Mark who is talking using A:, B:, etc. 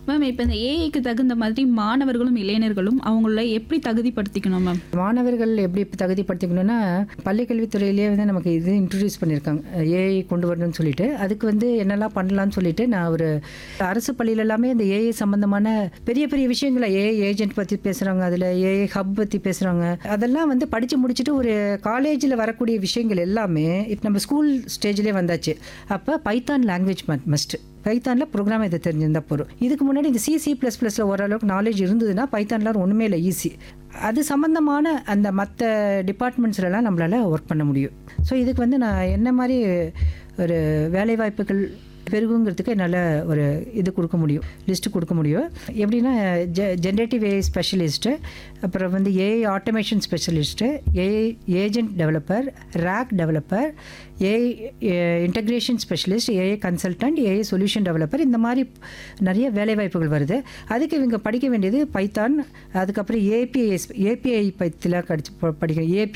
A: ma'am இப்போ இந்த ஏஐக்கு தகுந்த மாதிரி மாணவர்களும் இளைஞர்களும் அவங்கள எப்படி தகுதிப்படுத்திக்கணும் மேம்
B: மாணவர்கள் எப்படி தகுதிப்படுத்திக்கணும்னா பள்ளிக்கல்வித்துறையிலேயே வந்து நமக்கு இது இன்ட்ரடியூஸ் பண்ணியிருக்காங்க ஏஐ கொண்டு வரணும்னு சொல்லிட்டு அதுக்கு வந்து என்னெல்லாம் பண்ணலாம்னு சொல்லிட்டு நான் ஒரு அரசு பள்ளியில எல்லாமே இந்த ஏஐ சம்பந்தமான பெரிய பெரிய விஷயங்களை ஏஐ ஏஜென்ட் பற்றி பேசுகிறாங்க அதில் ஏஐ ஹப் பற்றி பேசுகிறாங்க அதெல்லாம் வந்து படித்து முடிச்சுட்டு ஒரு காலேஜில் வரக்கூடிய விஷயங்கள் எல்லாமே இப்போ நம்ம ஸ்கூல் ஸ்டேஜ்லேயே வந்தாச்சு அப்போ பைத்தான் லாங்குவேஜ் மஸ்ட் பைத்தானில் ப்ரோக்ராம் இதை தெரிஞ்சிருந்தா போதும் இதுக்கு முன்னாடி இந்த சிசி ப்ளஸ் ப்ளஸில் ஓரளவுக்கு நாலேஜ் இருந்ததுன்னா பைத்தான்லாம் ஒன்றுமே இல்லை ஈஸி அது சம்மந்தமான அந்த மற்ற டிபார்ட்மெண்ட்ஸ்லலாம் நம்மளால் ஒர்க் பண்ண முடியும் ஸோ இதுக்கு வந்து நான் என்ன மாதிரி ஒரு வேலைவாய்ப்புகள் பெருகுங்கிறதுக்கு என்னால் ஒரு இது கொடுக்க முடியும் லிஸ்ட்டு கொடுக்க முடியும் எப்படின்னா ஜெ ஜென்ரேட்டிவ் ஏஐ ஸ்பெஷலிஸ்ட்டு அப்புறம் வந்து AI automation specialist AI agent developer RAG developer AI integration specialist AI consultant AI solution developer இந்த மாதிரி நிறைய வேலைவாய்ப்புகள் வருது அதுக்கு இவங்க படிக்க வேண்டியது பைத்தான் அதுக்கப்புறம் ஏபிஐ ஏபிஐ பற்றிலாம் கடிச்சு படிக்கணும் ஏபி